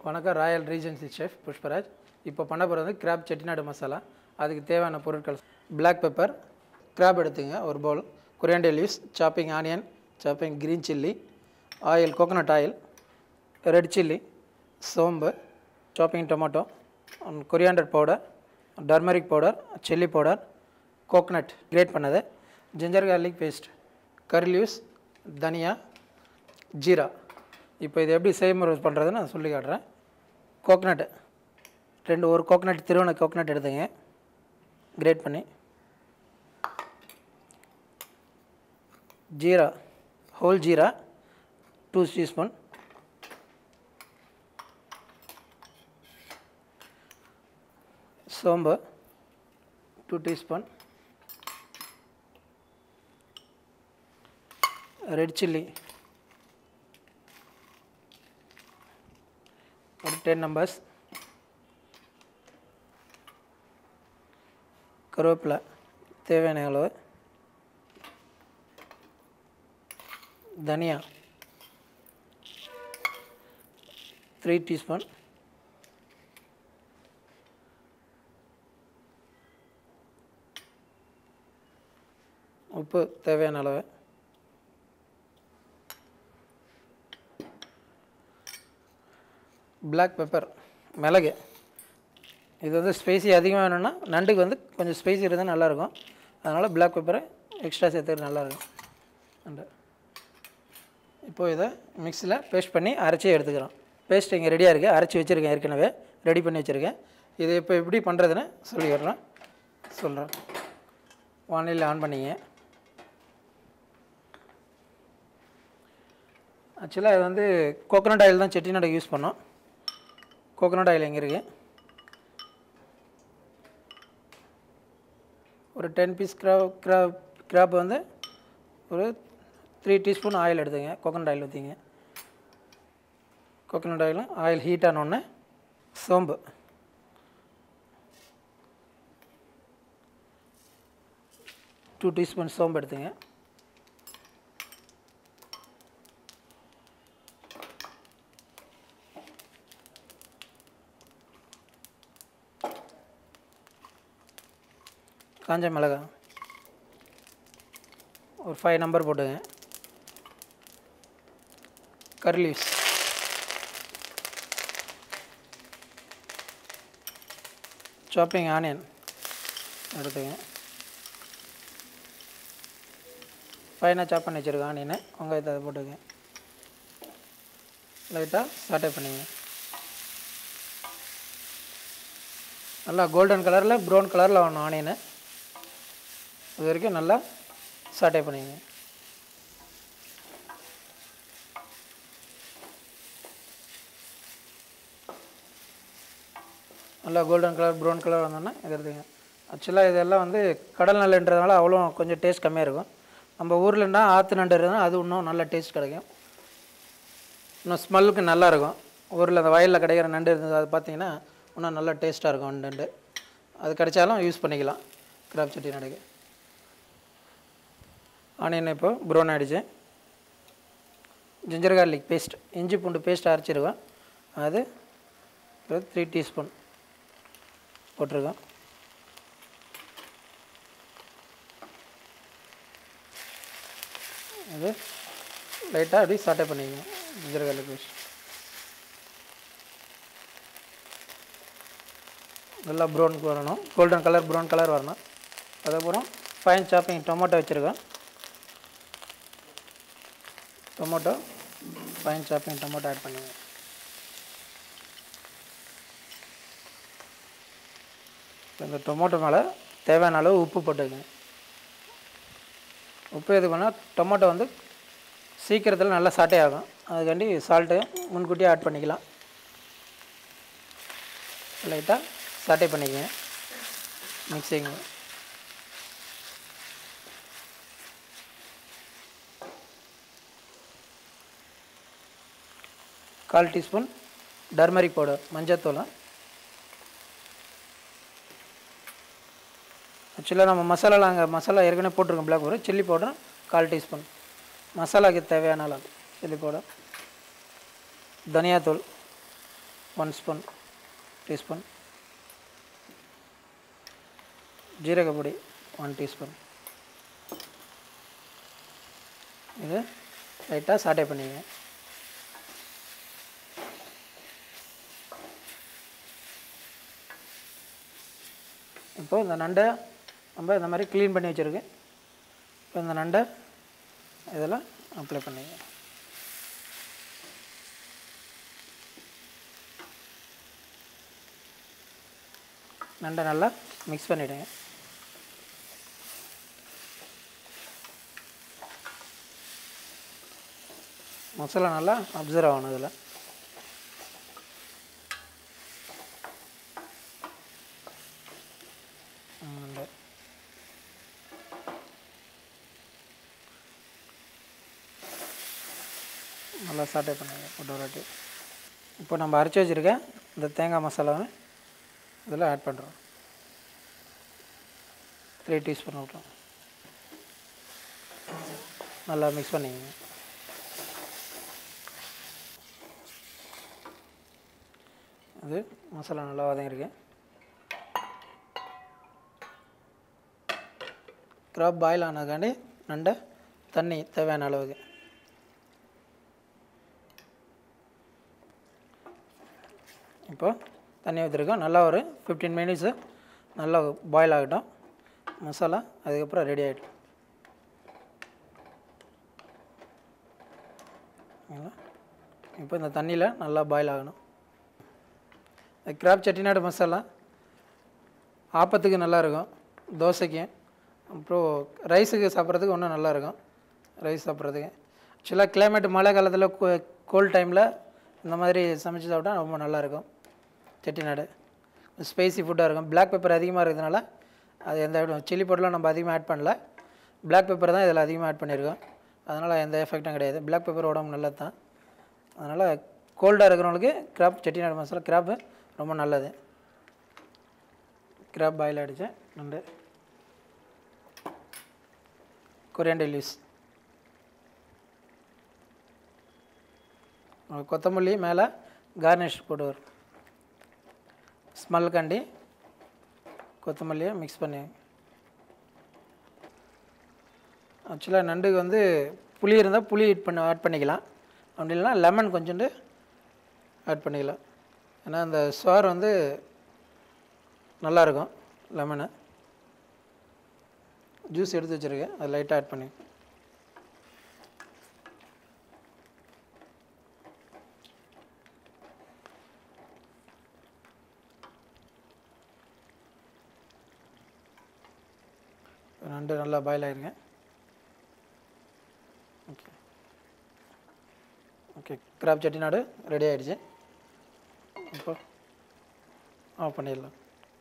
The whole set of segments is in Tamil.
வணக்கம் ராயல் ரீஜன்சி செஃப் புஷ்பராஜ் இப்போ பண்ண போகிறது வந்து கிராப் செட்டிநாடு மசாலா அதுக்கு தேவையான பொருட்கள் பிளாக் பெப்பர் கிராப் எடுத்துங்க ஒரு bowl coriander leaves chopping onion chopping green chilli oil coconut oil red chilli சோம்பு chopping tomato coriander powder turmeric powder chilli powder coconut grate பண்ணது ginger garlic paste curry leaves தனியா ஜீரா இப்போ இது எப்படி செய்முறை பண்ணுறதுன்னு நான் சொல்லி காட்டுறேன் கோகனட் ரெண்டு ஒரு கோகனட் திருவண்ண கோகனட் எடுத்துங்க கிரேட் பண்ணி ஜீரா ஹோல் ஜீரா டூ டீஸ்பூன் சோம்பு டூ டீஸ்பூன் ரெட் சில்லி ஒரு டென் நம்பர்ஸ் கருவேப்பிலை தேவையான அளவு தனியா த்ரீ டீஸ்பூன் உப்பு தேவையான அளவு பிளாக் பெப்பர் மிளகு இது வந்து ஸ்பைசி அதிகமாக வேணும்னா நண்டுக்கு வந்து கொஞ்சம் ஸ்பைசி இருந்தால் நல்லாயிருக்கும் அதனால் பிளாக் பெப்பரை எக்ஸ்ட்ரா சேர்த்துக்கிறது நல்லாயிருக்கும் நண்டு இப்போது இதை மிக்ஸியில் பேஸ்ட் பண்ணி அரைச்சி எடுத்துக்கிறோம் பேஸ்ட் இங்கே ரெடியாக இருக்குது அரைச்சி வச்சுருக்கேன் ஏற்கனவே ரெடி பண்ணி வச்சுருக்கேன் இது இப்போ எப்படி பண்ணுறதுன்னு சொல்லிடுறேன் சொல்கிறேன் வானிலையில் ஆன் பண்ணிங்க ஆக்சுவலாக இது வந்து கோகோனட் ஆயில் தான் செட்டிநாடு யூஸ் பண்ணோம் கோகோனட் ஆயில் எங்கே இருக்குது ஒரு ten piece crab crab crab வந்து ஒரு த்ரீ டீஸ்பூன் ஆயில் எடுத்துங்க கோகோனட் ஆயில் ஊற்றிங்க கோகோனட் ஆயில் ஆயில் ஹீட் ஆனோடனே சோம்பு டூ டீஸ்பூன் சோம்பு எடுத்துங்க காஞ்ச மிளகா ஒரு ஃபைவ் நம்பர் போட்டுங்க கரி லீவ்ஸ் சாப்பிங் ஆனியன் எடுத்துங்க ஃபைனாக சாப் பண்ணி வச்சுருக்கேன் ஆனியனை வெங்காயத்தை அதை போட்டுங்க லைட்டாக சாட்டை பண்ணிங்க நல்லா கோல்டன் கலரில் ப்ரௌன் கலரில் வரணும் ஆனியனை இது வரைக்கும் நல்லா சாட்டை பண்ணிங்க நல்லா கோல்டன் கலர் ப்ரௌன் கலர் வந்தோன்னா இது எடுத்துங்க ஆக்சுவலாக இதெல்லாம் வந்து கடல் நண்டுன்றதுனால அவ்வளோ கொஞ்சம் டேஸ்ட் கம்மியாக இருக்கும் நம்ம ஊர்லன்னா ஆற்று நண்டு இருந்தால் அது இன்னும் நல்ல டேஸ்ட் கிடைக்கும் இன்னும் ஸ்மெல்லுக்கு நல்லா இருக்கும் ஊரில் அந்த வயலில் கிடைக்கிற நண்டு இருந்தது அது பார்த்தீங்கன்னா இன்னும் நல்லா டேஸ்ட்டாக இருக்கும் நண்டு அது கிடைச்சாலும் யூஸ் பண்ணிக்கலாம் கிராப் சட்டி நடுக்கு ஆனியன் இப்போ ப்ரௌன் ஆகிடுச்சு ஜிஞ்சர் கார்லிக் பேஸ்ட் இஞ்சி பூண்டு பேஸ்ட் அரைச்சிருக்கோம் அது ஒரு த்ரீ டீஸ்பூன் போட்டிருக்கோம் அது லைட்டாக அப்படி சாட்டை பண்ணிக்கோங்க ஜிஞ்சர் கார்லிக் பேஸ்ட் நல்லா ப்ரௌனுக்கு வரணும் கோல்டன் கலர் ப்ரௌன் கலர் வரணும் அதுக்கப்புறம் ஃபைன் சாப்பிங் டொமேட்டோ வச்சுருக்கேன் tomato fine chopping tomato add பண்ணுங்க இந்த டொமேட்டோ மேலே தேவையான அளவு உப்பு போட்டுக்கங்க உப்பு எது பண்ணால் டொமேட்டோ வந்து சீக்கிரத்தில் நல்லா சாட்டே ஆகும் அதுக்காண்டி சால்ட்டு முன்கூட்டியே ஆட் பண்ணிக்கலாம் லைட்டாக சாட்டை பண்ணிக்கங்க மிக்சிங்க கால் டீஸ்பூன் டர்மரிக் பவுடர் மஞ்சத்தூள் ஆக்சுவலாக நம்ம மசாலாவில் அங்கே மசாலா ஏற்கனவே போட்டிருக்கோம் பிளாக் பவுடர் சில்லி பவுடர் கால் டீஸ்பூன் மசாலாக்கு தேவையான அளவு சில்லி பவுடர் தனியாத்தூள் ஒன் ஸ்பூன் டீஸ்பூன் ஜீரக பொடி ஒன் டீஸ்பூன் இது லைட்டாக சாட்டே பண்ணிங்க இப்போ இந்த நண்டை நம்ம இந்த மாதிரி க்ளீன் பண்ணி வச்சுருக்கேன் இப்போ இந்த நண்டை இதெல்லாம் அப்ளை பண்ணிங்க நண்டை நல்லா மிக்ஸ் பண்ணிவிடுங்க மசாலா நல்லா அப்சர்வ் ஆகணும் இதில் நண்டை நல்லா சாட்டே பண்ணுங்க போட்டு வராட்டி இப்போ நம்ம அரைச்சி வச்சுருக்க இந்த தேங்காய் மசாலாவை இதில் ஆட் பண்ணுறோம் த்ரீ டீஸ்பூன் விட்றோம் நல்லா மிக்ஸ் பண்ணிக்கங்க அது மசாலா நல்லா வதங்கிருக்கு கிராப் பாயில் ஆனதுக்காண்டி நண்டை தண்ணி தேவையான அளவுக்கு இப்போ தண்ணி ஊற்றிருக்கோம் நல்லா ஒரு ஃபிஃப்டீன் மினிட்ஸு நல்லா பாயில் ஆகட்டும் மசாலா அதுக்கப்புறம் ரெடி ஆகிடும் இப்போ இந்த தண்ணியில் நல்லா பாயில் ஆகணும் கிராப் செட்டிநாடு மசாலா ஆப்பத்துக்கு நல்லாயிருக்கும் தோசைக்கு அப்புறம் ரைஸுக்கு சாப்பிட்றதுக்கு இன்னும் நல்லாயிருக்கும் ரைஸ் சாப்பிட்றதுக்கு ஆக்சுவலாக கிளைமேட் மழை காலத்தில் கோல்ட் டைமில் இந்த மாதிரி சமைச்சு சாப்பிட்டா ரொம்ப நல்லாயிருக்கும் செட்டிநாடு ஸ்பைசி ஃபுட்டாக இருக்கும் பிளாக் பெப்பர் அதிகமாக இருக்கிறதுனால அது எந்த சில்லி பவுடர்லாம் நம்ம அதிகமாக ஆட் பண்ணல பிளாக் பெப்பர் தான் இதில் அதிகமாக ஆட் பண்ணியிருக்கோம் அதனால் எந்த எஃபெக்டும் கிடையாது பிளாக் பெப்பர் உடம்பு நல்லது தான் அதனால் கோல்டாக இருக்கிறவங்களுக்கு கிராப் செட்டிநாடு மசாலா கிராப்பு ரொம்ப நல்லது கிராப் பாயில் அடித்தேன் நண்டு கொரியாண்டர் லீவ்ஸ் கொத்தமல்லி மேலே கார்னிஷ் போட்டு வரும் ஸ்மெல் காண்டி கொத்தமல்லியை மிக்ஸ் பண்ணி ஆக்சுவலாக நண்டுக்கு வந்து புளி இருந்தால் புளி ஆட் பண்ண ஆட் பண்ணிக்கலாம் அப்படி இல்லைனா லெமன் கொஞ்சோண்டு ஆட் பண்ணிக்கலாம் ஏன்னா அந்த சோறு வந்து நல்லாயிருக்கும் லெமனு ஜூஸ் எடுத்து வச்சுருக்கேன் அது லைட்டாக ஆட் பண்ணி நண்டு நல்லா பாயில் ஆயிருங்க okay okay crab Chettinad ready ஆகிடுச்சு இப்போ ஆஃப் பண்ணிடலாம்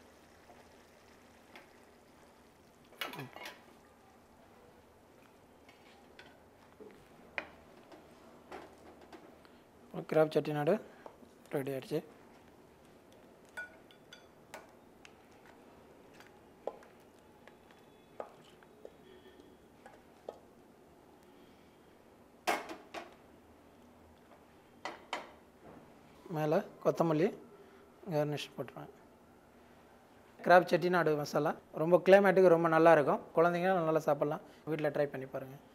கிராப் செட்டிநாடு ரெடி ஆகிடுச்சு மேலே கொத்தமல்லி கார்னிஷ் போட்டுருவேன் கிராப் செட்டிநாடு மசாலா ரொம்ப கிளைமேட்டுக்கு ரொம்ப நல்லா இருக்கும் குழந்தைங்க நல்லா சாப்பிட்லாம் வீட்டில் ட்ரை பண்ணி பாருங்கள்